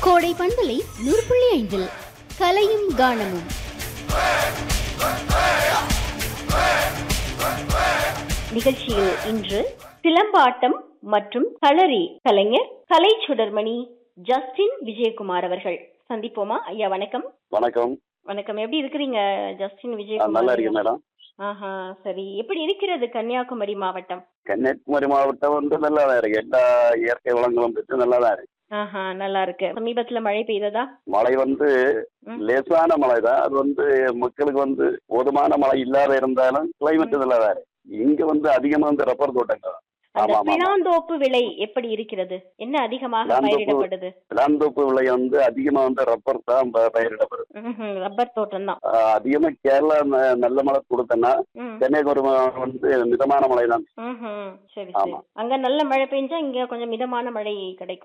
கோடை பண்பலை நூறு புள்ளி ஐந்தில் கலையும் கானமும் நிகழ்ச்சியில் இன்று சிலம்பாட்டம் மற்றும் களரி கலைஞர் கலை சுடர்மணி ஜஸ்டின் விஜயகுமார் அவர்கள் சந்திப்போமா ஐயா வணக்கம் வணக்கம் வணக்கம் எப்படி இருக்கிறீங்க ஜஸ்டின் ஆ, விஜயகுமார் நல்லா ஐயா? இருக்கு மேடம் ஆஹா சரி எப்படி இருக்கிறது கன்னியாகுமரி மாவட்டம் கன்னியாகுமரி மாவட்டம் வந்து நல்லா தான் இருக்கு எல்லா இயற்கை வளங்களும் பெற்று நல்லா தான் இருக்கு ஆஹா நல்லா இருக்கு சமீபத்துல மழை பெய்ததா மழை வந்து ம். லேசான மழை தான் அது வந்து மக்களுக்கு வந்து போதுமான மழை இல்லாத இருந்தாலும் கிளைமேட் நல்லா தான் இருக்கு இங்க வந்து அதிகமா வந்து ரப்பர் தோட்டங்கள் தான். அந்த ஆமா, ஆமா, ஆமா. பிளாந்தோப்பு விலை எப்படி இருக்கிறது என்ன அதிகமாக பிளாந்தோப்பு- பயிரிடப்படுது பிளாந்தோப்பு விலை வந்து அதிகமா வந்து ரப்பர் தான் ப- பயிரிடப்படுது ம்ஹும், ரப்பர் தோட்டம் தான் ஆ, அதிகமா கேரளா ந- நல்ல மழை கொடுத்தனா கன்னியாகுமரி மாவட்டம் வந்து மிதமான மழை தான் சரி சரி ஆமா. அங்க நல்ல மழை பெஞ்சா இங்க கொஞ்சம் மிதமான மழை கிடைக்கும்